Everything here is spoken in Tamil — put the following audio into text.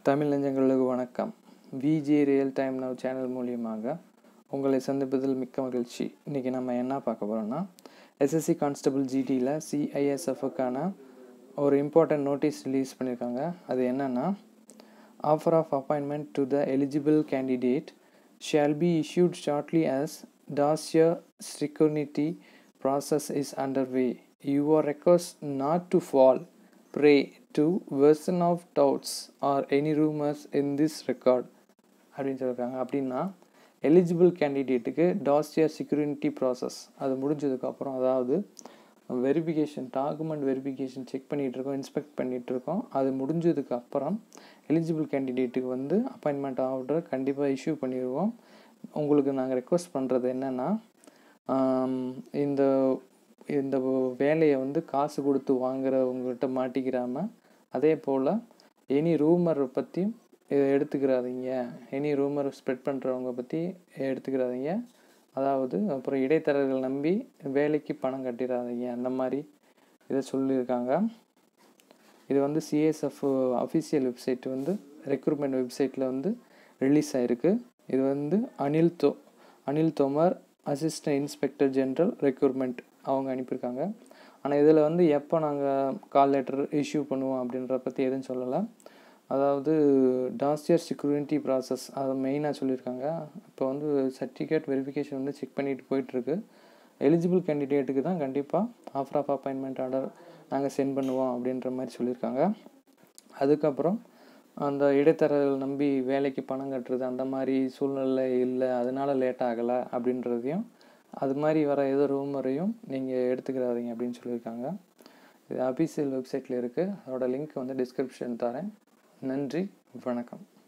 தமிழ் நெஞ்சங்களுக்கு வணக்கம் VJ real time now channel மூலியமாக உங்களை சந்திப்பதில் மிக்க மகிழ்ச்சி இன்றைக்கி நம்ம என்ன பார்க்க போகிறோம்னா எஸ்எஸ்சி கான்ஸ்டபிள் ஜிடியில் சிஐஎஸ்எஃப்க்கான ஒரு இம்பார்ட்டன்ட் நோட்டீஸ் ரிலீஸ் பண்ணியிருக்காங்க அது என்னென்னா offer of appointment to the eligible candidate shall be issued shortly as dossier security process is underway. You are requested not to fall prey to worsen of doubts or any rumors in this record அப்படின்னு சொல்லியிருக்காங்க அப்படின்னா எலிஜிபிள் கேண்டிடேட்டுக்கு டாஸ்டியர் செக்யூரிட்டி ப்ராசஸ் அது முடிஞ்சதுக்கப்புறம் அதாவது வெரிஃபிகேஷன் டாக்குமெண்ட் வெரிஃபிகேஷன் செக் பண்ணிகிட்டு இருக்கோம் இன்ஸ்பெக்ட் பண்ணிகிட்டு இருக்கோம் அது முடிஞ்சதுக்கு அப்புறம் எலிஜிபிள் கேண்டிடேட்டுக்கு வந்து அப்பாயின்மெண்ட் ஆர்டர் கண்டிப்பாக இஷ்யூ பண்ணிடுவோம் உங்களுக்கு நாங்கள் ரெக்வஸ்ட் பண்ணுறது என்னென்னா இந்த இந்த வேலையை வந்து காசு கொடுத்து வாங்குறவங்ககிட்ட மாட்டிக்கிறாம அதே போல் எனி ரூமரை பற்றியும் இதை எடுத்துக்கிறாதீங்க எனி ரூமர் ஸ்ப்ரெட் பண்ணுறவங்க பற்றி எடுத்துக்கிறாதீங்க அதாவது அப்புறம் இடைத்தரகர்கள் நம்பி வேலைக்கு பணம் கட்டிடாதீங்க அந்த மாதிரி இதை சொல்லியிருக்காங்க இது வந்து சிஎஸ்எஃப் அஃபிஷியல் வெப்சைட் வந்து ரெக்ரூட்மெண்ட் வெப்சைட்டில் வந்து ரிலீஸ் ஆகிருக்கு இது வந்து Anil To Anil Tomar assistant inspector general recruitment அவங்க அனுப்பியிருக்காங்க ஆனால் இதில் வந்து எப்போ நாங்கள் கால் லெட்டர் இஷ்யூ பண்ணுவோம் அப்படின்ற பற்றி எதுவும் சொல்லலை அதாவது டாஸ்டியர் செக்யூரிட்டி ப்ராசஸ் அதை மெயினாக சொல்லியிருக்காங்க இப்போ வந்து சர்டிஃபிகேட் வெரிஃபிகேஷன் வந்து செக் பண்ணிட்டு போயிட்டுருக்கு எலிஜிபிள் கேண்டிடேட்டுக்கு தான் கண்டிப்பாக ஆஃபர் ஆஃப் அப்பாயின்மெண்ட் ஆர்டர் நாங்கள் சென்ட் பண்ணுவோம் அப்படின்ற மாதிரி சொல்லியிருக்காங்க அதுக்கப்புறம் அந்த இடைத்தரகர்கள் நம்பி வேலைக்கு பணம் கட்டுறது அந்த மாதிரி சூழ்நிலை இல்லை அதனால லேட் ஆகலை அப்படின்றதையும் அது மாதிரி வர ஏதோ ரூமரையும் நீங்கள் எடுத்துக்கிறாதீங்க அப்படின்னு சொல்லியிருக்காங்க இது அபிஷியல் வெப்சைட்டில் இருக்குது அதோட லிங்க் வந்து டிஸ்கிரிப்ஷன் தரேன் நன்றி வணக்கம்